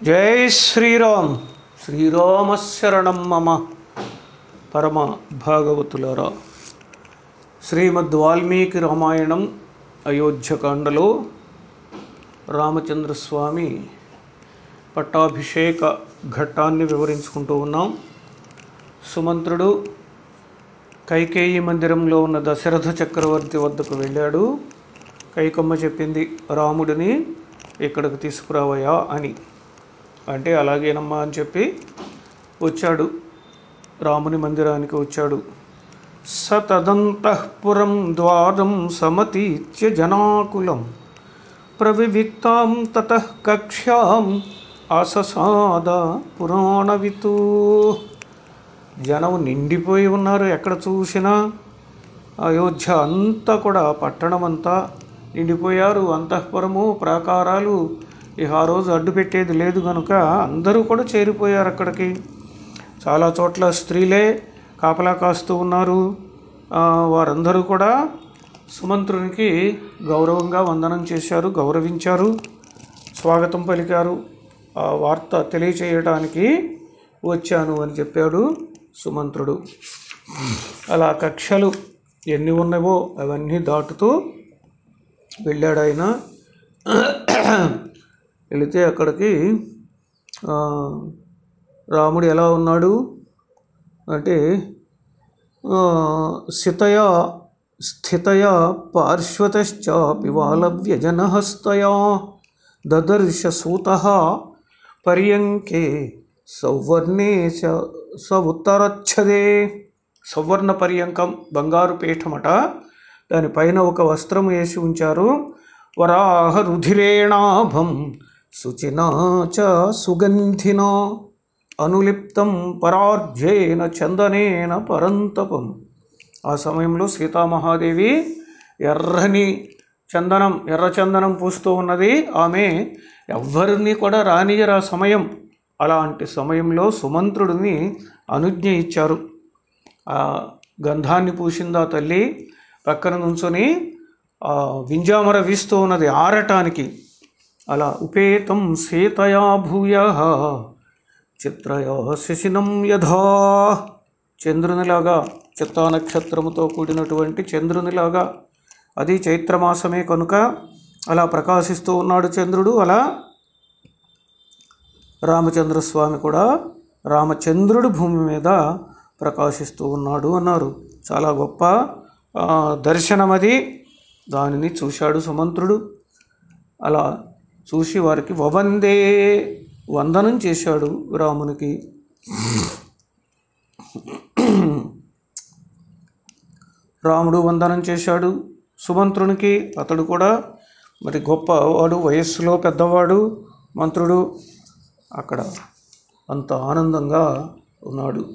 జై శ్రీరామ్ శ్రీరామశరణం మమ పరమ భాగవతులారా శ్రీమద్ వాల్మీకి రామాయణం అయోధ్యకాండలో రామచంద్రస్వామి పట్టాభిషేక ఘట్టాన్ని వివరించుకుంటూ ఉన్నాం సుమంత్రుడు కైకేయి మందిరంలో ఉన్న దశరథ చక్రవర్తి వద్దకు వెళ్ళాడు కైకమ్మ చెప్పింది రాముడిని ఇక్కడికి తీసుకురావయ్యా అని అంటే అలాగేనమ్మా అని చెప్పి వచ్చాడు రాముని మందిరానికి వచ్చాడు సతదంతఃపురం ద్వారం సమతీత్య జనాకులం ప్రవివిక్తాం తతః కక్ష్యాం ఆససాద పురాణవితూ జనం నిండిపోయి ఉన్నారు ఎక్కడ చూసినా అయోధ్య అంతా కూడా పట్టణం అంతా నిండిపోయారు అంతఃపురము ప్రాకారాలు ఇక ఆ రోజు అడ్డు పెట్టేది లేదు కనుక అందరూ కూడా చేరిపోయారు అక్కడికి చాలా చోట్ల స్త్రీలే కాపలా కాస్తూ ఉన్నారు ఆ, వారందరూ కూడా సుమంత్రునికి గౌరవంగా వందనం చేశారు గౌరవించారు స్వాగతం పలికారు ఆ వార్త తెలియచేయడానికి వచ్చాను అని చెప్పాడు సుమంత్రుడు అలా కక్షలు ఎన్ని ఉన్నావో అవన్నీ దాటుతూ వెళ్ళాడు ఆయన వెళితే అక్కడికి ఆ, రాముడు ఎలా ఉన్నాడు అంటే ఆ, సితయా స్థితయా పార్శ్వతశ్చాపి వాలవ్యజనహస్తయా దదర్శ సూత పర్యంకే సౌవర్ణే చ స ఉత్తరచ్ఛదే సౌవర్ణ పర్యంకం బంగారు పీఠమట దానిపైన ఒక వస్త్రం వేసి ఉంచారు వరాహ రుధిరేణాభం శుచినా చ సుగంధినా అనులిప్తం పరార్జేన చందనేన పరంతపం ఆ సమయంలో సీతామహాదేవి ఎర్రని చందనం ఎర్ర చందనం పూస్తూ ఉన్నది ఆమె ఎవ్వరిని కూడా రానియరు ఆ సమయం అలాంటి సమయంలో సుమంత్రుడిని అనుజ్ఞ ఇచ్చారు ఆ గంధాన్ని పూసింది ఆ తల్లి పక్కన నుంచొని ఆ వింజామర వీస్తూ ఉన్నది ఆరటానికి అలా ఉపేతం సీతయా భూయ చిత్రయా శశినం యథా చంద్రునిలాగా చిత్తా నక్షత్రముతో కూడినటువంటి చంద్రునిలాగా అది చైత్రమాసమే కనుక అలా ప్రకాశిస్తూ ఉన్నాడు చంద్రుడు అలా రామచంద్రస్వామి కూడా రామచంద్రుడు భూమి మీద ప్రకాశిస్తూ ఉన్నాడు అన్నారు చాలా గొప్ప ఆ, దర్శనం అది దానిని చూశాడు సుమంత్రుడు అలా చూసి వారికి వవందే వందనం చేశాడు రామునికి రాముడు వందనం చేశాడు సుమంత్రునికి అతడు కూడా మరి గొప్పవాడు వయస్సులో పెద్దవాడు మంత్రుడు అక్కడ అంత ఆనందంగా ఉన్నాడు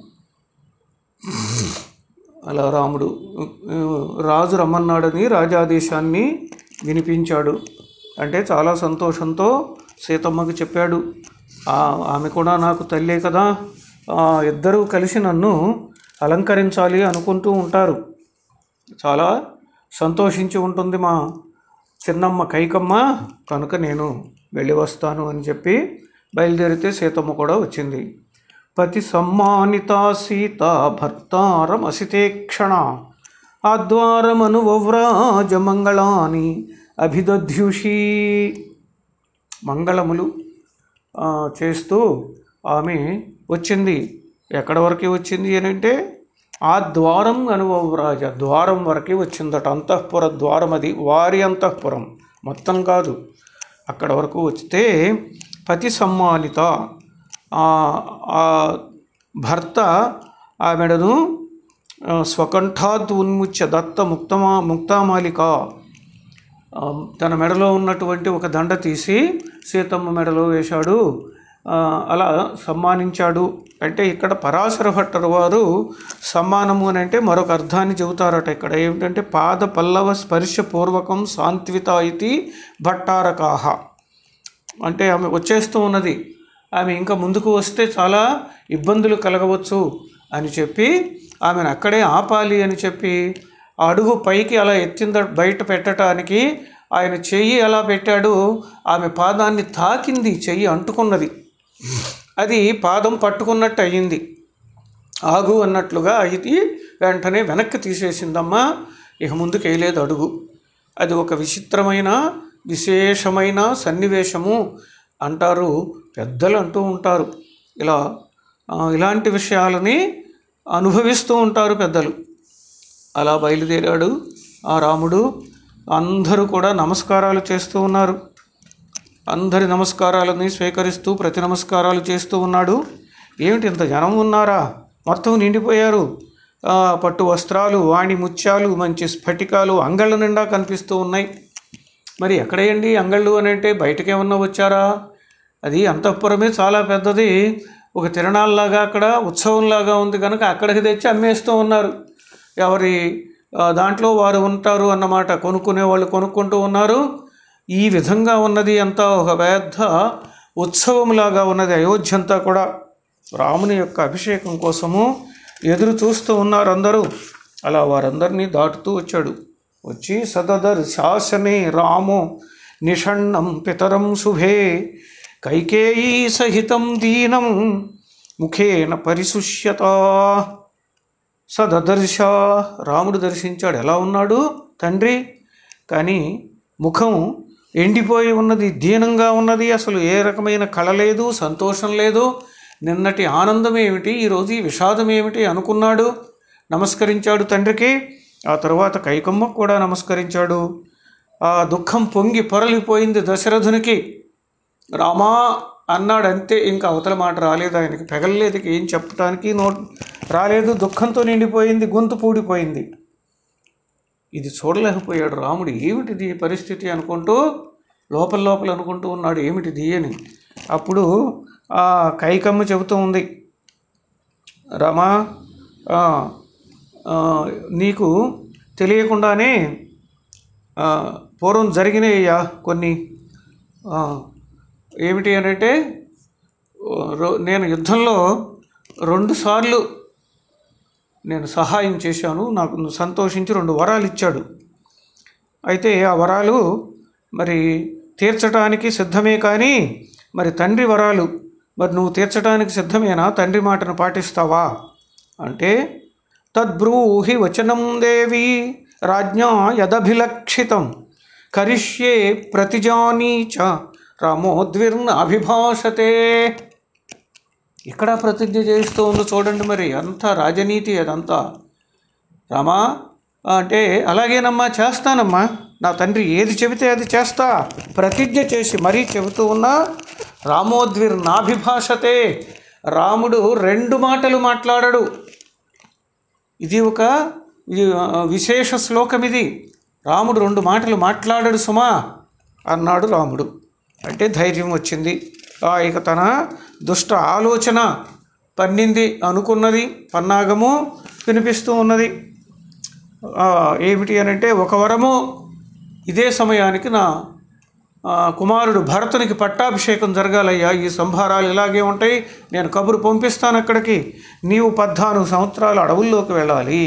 అలా రాముడు రాజు రమ్మన్నాడని రాజాదేశాన్ని వినిపించాడు అంటే చాలా సంతోషంతో సీతమ్మకి చెప్పాడు "ఆ- ఆమె కూడా నాకు తల్లే కదా ఆ, ఇద్దరూ కలిసి నన్ను అలంకరించాలి అనుకుంటూ ఉంటారు చాలా సంతోషించి ఉంటుంది మా చిన్నమ్మ కైకమ్మ కనుక నేను వెళ్ళి వస్తాను అని చెప్పి బయలుదేరితే సీతమ్మ కూడా వచ్చింది పతి సమ్మానిత సీత భర్తారం అసితేక్షణ ఆద్వారమనువ్రాజ మంగళాని అభిదధ్యుషీ మంగళములు ఆ, చేస్తూ ఆమె వచ్చింది ఎక్కడ వరకు వచ్చింది అని అంటే ఆ ద్వారం అనుభవరాజ ద్వారం వరకు వచ్చిందట అంతఃపుర ద్వారం అది వారి అంతఃపురం మొత్తం కాదు అక్కడ వరకు వస్తే పతి సమ్మానిత ఆ ఆ భర్త ఆమెడను ఆ, స్వకంఠాత్ ఉన్ముచ్య దత్త ముక్తమా ముక్తామాలిక ఆ, తన మెడలో ఉన్నటువంటి ఒక దండ తీసి సీతమ్మ మెడలో వేశాడు ఆ, అలా సమ్మానించాడు అంటే ఇక్కడ పరాశర భట్టరు వారు సమ్మానము అని అంటే మరొక అర్థాన్ని చెబుతారట ఇక్కడ ఏమిటంటే పాద పల్లవ స్పర్శ పూర్వకం సాంత్విత ఇది భట్టారకాహ అంటే ఆమె వచ్చేస్తూ ఉన్నది ఆమె ఇంకా ముందుకు వస్తే చాలా ఇబ్బందులు కలగవచ్చు అని చెప్పి ఆమెను అక్కడే ఆపాలి అని చెప్పి ఆ అడుగు పైకి అలా ఎత్తింద బయట పెట్టడానికి ఆయన చెయ్యి ఎలా పెట్టాడు ఆమె పాదాన్ని తాకింది చెయ్యి అంటుకున్నది అది పాదం పట్టుకున్నట్టు అయ్యింది ఆగు అన్నట్లుగా ఇది వెంటనే వెనక్కి తీసేసిందమ్మా ఇక ముందుకు వేయలేదు అడుగు అది ఒక విచిత్రమైన విశేషమైన సన్నివేశము అంటారు పెద్దలు అంటూ ఉంటారు ఇలా ఆ, ఇలాంటి విషయాలని అనుభవిస్తూ ఉంటారు పెద్దలు అలా బయలుదేరాడు ఆ రాముడు అందరూ కూడా నమస్కారాలు చేస్తూ ఉన్నారు అందరి నమస్కారాలని స్వీకరిస్తూ ప్రతి నమస్కారాలు చేస్తూ ఉన్నాడు ఏమిటి ఇంత జనం ఉన్నారా మొత్తం నిండిపోయారు ఆ, పట్టు వస్త్రాలు వాణి ముత్యాలు మంచి స్ఫటికాలు అంగళ్ళ నిండా కనిపిస్తూ ఉన్నాయి మరి ఎక్కడేయండి అంగళ్ళు అని అంటే బయటకి ఏమన్నా వచ్చారా అది అంతఃపురమే చాలా పెద్దది ఒక తిరణాల్లాగా అక్కడ ఉత్సవంలాగా ఉంది కనుక అక్కడికి తెచ్చి అమ్మేస్తూ ఉన్నారు ఎవరి ఆ, దాంట్లో వారు ఉంటారు అన్నమాట కొనుక్కునే వాళ్ళు కొనుక్కుంటూ ఉన్నారు ఈ విధంగా ఉన్నది అంతా ఒక పెద్ద ఉత్సవంలాగా ఉన్నది అయోధ్య అంతా కూడా రాముని యొక్క అభిషేకం కోసము ఎదురు చూస్తూ ఉన్నారు అందరూ అలా వారందరినీ దాటుతూ వచ్చాడు వచ్చి సదదర్ శాసనే రామో నిషణ్ణం పితరం శుభే కైకేయీ సహితం దీనం ముఖేన పరిశుష్యత సదదర్శ రాముడు దర్శించాడు ఎలా ఉన్నాడు తండ్రి కానీ ముఖం ఎండిపోయి ఉన్నది దీనంగా ఉన్నది అసలు ఏ రకమైన కళ లేదు సంతోషం లేదు నిన్నటి ఆనందం ఏమిటి ఈరోజు ఈ విషాదం ఏమిటి అనుకున్నాడు నమస్కరించాడు తండ్రికి ఆ తర్వాత కైకమ్మకు కూడా నమస్కరించాడు ఆ దుఃఖం పొంగి పొరలిపోయింది దశరథునికి రామా అన్నాడు అంతే ఇంకా అవతల మాట రాలేదు ఆయనకి పెగలలేదు ఇక ఏం చెప్పడానికి నో రాలేదు దుఃఖంతో నిండిపోయింది గొంతు పూడిపోయింది ఇది చూడలేకపోయాడు రాముడు ఏమిటిది ఈ పరిస్థితి అనుకుంటూ లోపల లోపల అనుకుంటూ ఉన్నాడు ఏమిటిది అని అప్పుడు ఆ కైకమ్మ చెబుతూ ఉంది రమా ఆ, ఆ, నీకు తెలియకుండానే ఆ, పూర్వం జరిగినాయ్యా కొన్ని ఆ, ఏమిటి అని అంటే రో- నేను యుద్ధంలో రెండుసార్లు నేను సహాయం చేశాను నాకు నువ్వు సంతోషించి రెండు వరాలు ఇచ్చాడు అయితే ఆ వరాలు మరి తీర్చడానికి సిద్ధమే కానీ మరి తండ్రి వరాలు మరి నువ్వు తీర్చడానికి సిద్ధమేనా తండ్రి మాటను పాటిస్తావా అంటే తద్బ్రూహి వచనం దేవి రాజ్ఞా యదభిలక్షితం కరిష్యే ప్రతిజానీ చ రామోద్విర్న అభిభాషతే ఇక్కడ ప్రతిజ్ఞ చేస్తూ ఉంది చూడండి మరి అంతా రాజనీతి అదంతా రామా అంటే అలాగేనమ్మా చేస్తానమ్మా నా తండ్రి ఏది చెబితే అది చేస్తా ప్రతిజ్ఞ చేసి మరీ చెబుతూ ఉన్నా రామోద్విర్ నాభిభాషతే రాముడు రెండు మాటలు మాట్లాడడు ఇది ఒక వి- విశేష శ్లోకం ఇది రాముడు రెండు మాటలు మాట్లాడడు సుమా అన్నాడు రాముడు అంటే ధైర్యం వచ్చింది ఆ ఇక తన దుష్ట ఆలోచన పన్నింది అనుకున్నది పన్నాగము వినిపిస్తూ ఉన్నది ఆ, ఏమిటి అని అంటే ఒక వరము ఇదే సమయానికి నా ఆ, కుమారుడు భరతునికి పట్టాభిషేకం జరగాలయ్యా ఈ సంభారాలు ఇలాగే ఉంటాయి నేను కబురు పంపిస్తాను అక్కడికి నీవు పద్నాలుగు సంవత్సరాలు అడవుల్లోకి వెళ్ళాలి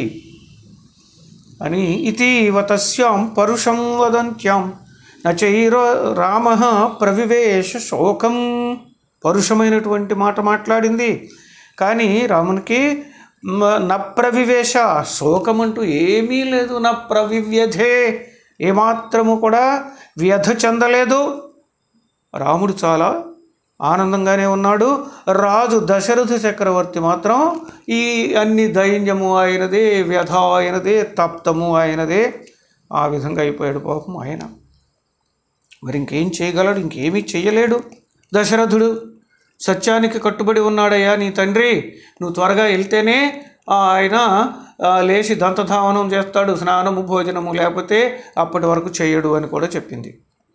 అని ఇతీవ తస్యాం పరుషం వదంత్యాం నచైరో రామ ప్రవివేశ శోకం పరుషమైనటువంటి మాట మాట్లాడింది కానీ రామునికి మ- న ప్రవివేశ శోకం అంటూ ఏమీ లేదు న ప్రవివ్యధే ఏమాత్రము కూడా వ్యధ చెందలేదు రాముడు చాలా ఆనందంగానే ఉన్నాడు రాజు దశరథ చక్రవర్తి మాత్రం ఈ అన్ని దైన్యము ఆయనదే వ్యధ ఆయనదే తప్తము ఆయనదే ఆ విధంగా అయిపోయాడు పాపం ఆయన మరి ఇంకేం చేయగలడు ఇంకేమీ చేయలేడు దశరథుడు సత్యానికి కట్టుబడి ఉన్నాడయ్యా నీ తండ్రి నువ్వు త్వరగా వెళ్తేనే ఆ, ఆయన ఆ, లేచి దంతధావనం చేస్తాడు స్నానము భోజనము లేకపోతే అప్పటి వరకు చేయడు అని కూడా చెప్పింది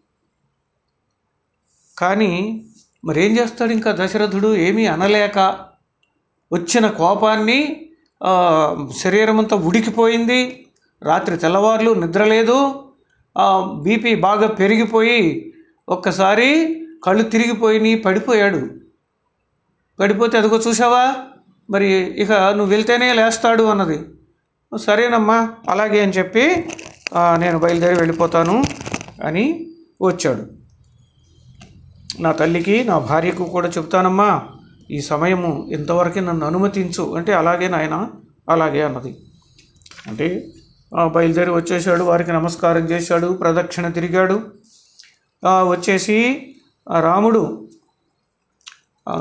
కానీ మరేం చేస్తాడు ఇంకా దశరథుడు ఏమీ అనలేక వచ్చిన కోపాన్ని ఆ, శరీరం అంతా ఉడికిపోయింది రాత్రి తెల్లవార్లు నిద్ర లేదు బీపీ బాగా పెరిగిపోయి ఒక్కసారి కళ్ళు తిరిగిపోయి పడిపోయాడు పడిపోతే అదిగో చూసావా మరి ఇక నువ్వు వెళ్తేనే లేస్తాడు అన్నది సరేనమ్మా అలాగే అని చెప్పి "ఆ, నేను బయలుదేరి వెళ్ళిపోతాను అని వచ్చాడు నా తల్లికి నా భార్యకు కూడా చెప్తానమ్మా ఈ సమయము ఇంతవరకు నన్ను అనుమతించు అంటే అలాగే నాయన అలాగే అన్నది అంటే ఆ, బయలుదేరి వచ్చేసాడు వారికి నమస్కారం చేశాడు ప్రదక్షిణ తిరిగాడు ఆ, వచ్చేసి ఆ రాముడు ఆ,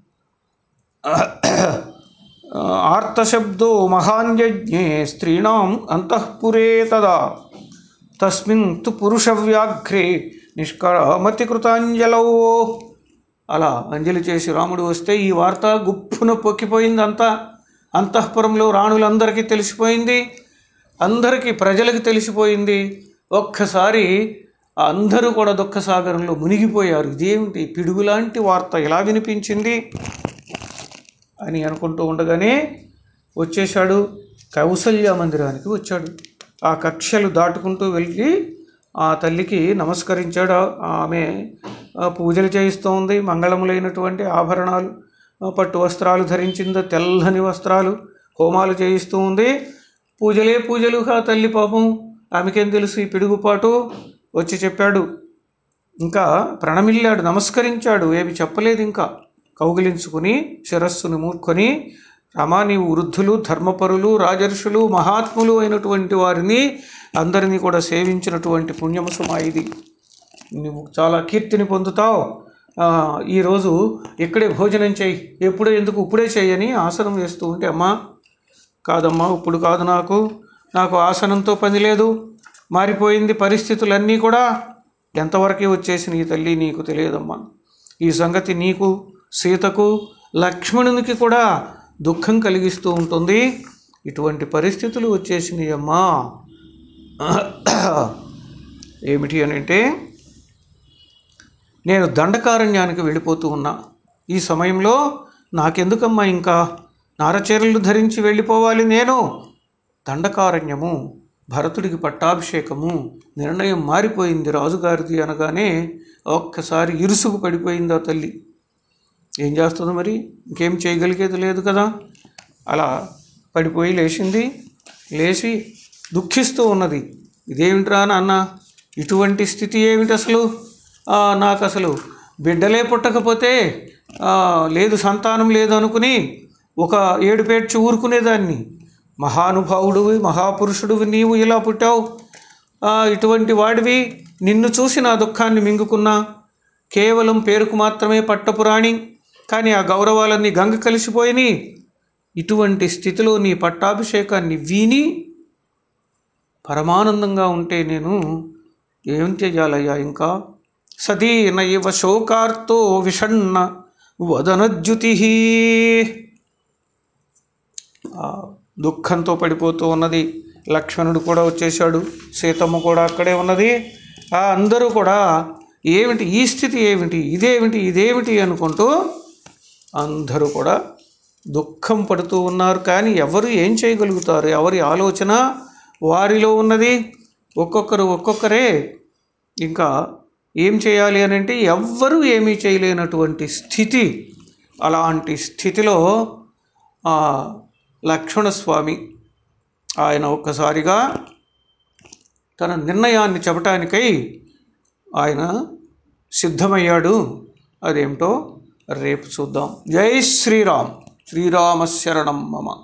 ఆర్తశబ్దో మహాన్యజ్ఞే స్త్రీణాం అంతఃపురే తదా తస్మిన్ తు పురుషవ్యాఘ్రే నిష్కమతి కృతాంజలౌ అలా అంజలి చేసి రాముడు వస్తే ఈ వార్త గుప్పున పొక్కిపోయింది అంతా అంతఃపురంలో రాణులందరికీ తెలిసిపోయింది అందరికీ ప్రజలకు తెలిసిపోయింది ఒక్కసారి అందరూ కూడా దుఃఖసాగరంలో మునిగిపోయారు ఇదేమిటి పిడుగులాంటి వార్త ఎలా వినిపించింది అని అనుకుంటూ ఉండగానే వచ్చేశాడు కౌసల్య మందిరానికి వచ్చాడు ఆ కక్షలు దాటుకుంటూ వెళ్ళి ఆ తల్లికి నమస్కరించాడు ఆమె ఆ, పూజలు చేయిస్తోంది మంగళములైనటువంటి ఆభరణాలు ఆ, పట్టు వస్త్రాలు ధరించింది తెల్లని వస్త్రాలు హోమాలు చేయిస్తూ ఉంది పూజలే పూజలు ఆ తల్లి పాపం ఆమెకేం తెలుసు ఈ పిడుగుపాటు వచ్చి చెప్పాడు ఇంకా ప్రణమిల్లాడు నమస్కరించాడు ఏమి చెప్పలేదు ఇంకా కౌగిలించుకుని శిరస్సును మూర్కొని రమా నీవు వృద్ధులు ధర్మపరులు రాజర్షులు మహాత్ములు అయినటువంటి వారిని అందరినీ కూడా సేవించినటువంటి పుణ్యము సుమా ఇది నువ్వు చాలా కీర్తిని పొందుతావు ఆ, ఈరోజు ఇక్కడే భోజనం చేయి ఎప్పుడో ఎందుకు ఇప్పుడే చేయని ఆసనం వేస్తూ ఉంటే అమ్మా కాదమ్మా ఇప్పుడు కాదు నాకు నాకు ఆసనంతో పని లేదు మారిపోయింది పరిస్థితులన్నీ కూడా ఎంతవరకు వచ్చేసిన ఈ తల్లి నీకు తెలియదమ్మా ఈ సంగతి నీకు సీతకు లక్ష్మణునికి కూడా దుఃఖం కలిగిస్తూ ఉంటుంది ఇటువంటి పరిస్థితులు వచ్చేసినాయి అమ్మా ఏమిటి అని అంటే నేను దండకారణ్యానికి వెళ్ళిపోతూ ఉన్నా ఈ సమయంలో నాకెందుకమ్మా ఇంకా నారచీరలు ధరించి వెళ్ళిపోవాలి నేను దండకారణ్యము భరతుడికి పట్టాభిషేకము నిర్ణయం మారిపోయింది రాజుగారిది అనగానే ఒక్కసారి ఇరుసుకు పడిపోయింది ఆ తల్లి ఏం చేస్తుంది మరి ఇంకేం చేయగలిగేది లేదు కదా అలా పడిపోయి లేచింది లేచి దుఃఖిస్తూ ఉన్నది ఇదేమిట్రా నాన్న ఇటువంటి స్థితి ఏమిటి అసలు ఆ, నాకు అసలు బిడ్డలే పుట్టకపోతే ఆ, లేదు సంతానం లేదు అనుకుని ఒక ఏడు పేడ్చి ఊరుకునేదాన్ని మహానుభావుడివి మహాపురుషుడివి నీవు ఇలా పుట్టావు ఆ, ఇటువంటి వాడివి నిన్ను చూసి నా దుఃఖాన్ని మింగుకున్నా కేవలం పేరుకు మాత్రమే పట్టపురాణి కానీ ఆ గౌరవాలన్నీ గంగ కలిసిపోయినాయి ఇటువంటి స్థితిలో నీ పట్టాభిషేకాన్ని విని పరమానందంగా ఉంటే నేను ఏం చేయాలయ్యా ఇంకా సదీన ఇవ శోకార్తో విషణ్ణ వదనజ్యుతి ఆ దుఃఖంతో పడిపోతూ ఉన్నది లక్ష్మణుడు కూడా వచ్చేసాడు సీతమ్మ కూడా అక్కడే ఉన్నది ఆ అందరూ కూడా ఏమిటి ఈ స్థితి ఏమిటి ఇదేమిటి ఇదేమిటి అనుకుంటూ అందరూ కూడా దుఃఖం పడుతూ ఉన్నారు కానీ ఎవరు ఏం చేయగలుగుతారు ఎవరి ఆలోచన వారిలో ఉన్నది ఒక్కొక్కరు ఒక్కొక్కరే ఇంకా ఏం చేయాలి అని అంటే ఎవ్వరూ ఏమీ చేయలేనటువంటి స్థితి అలాంటి స్థితిలో ఆ లక్ష్మణస్వామి ఆయన ఒక్కసారిగా తన నిర్ణయాన్ని చెప్పటానికై ఆయన సిద్ధమయ్యాడు అదేమిటో రేపు చూద్దాం జై శ్రీరామ్ శ్రీరామ శరణం మమ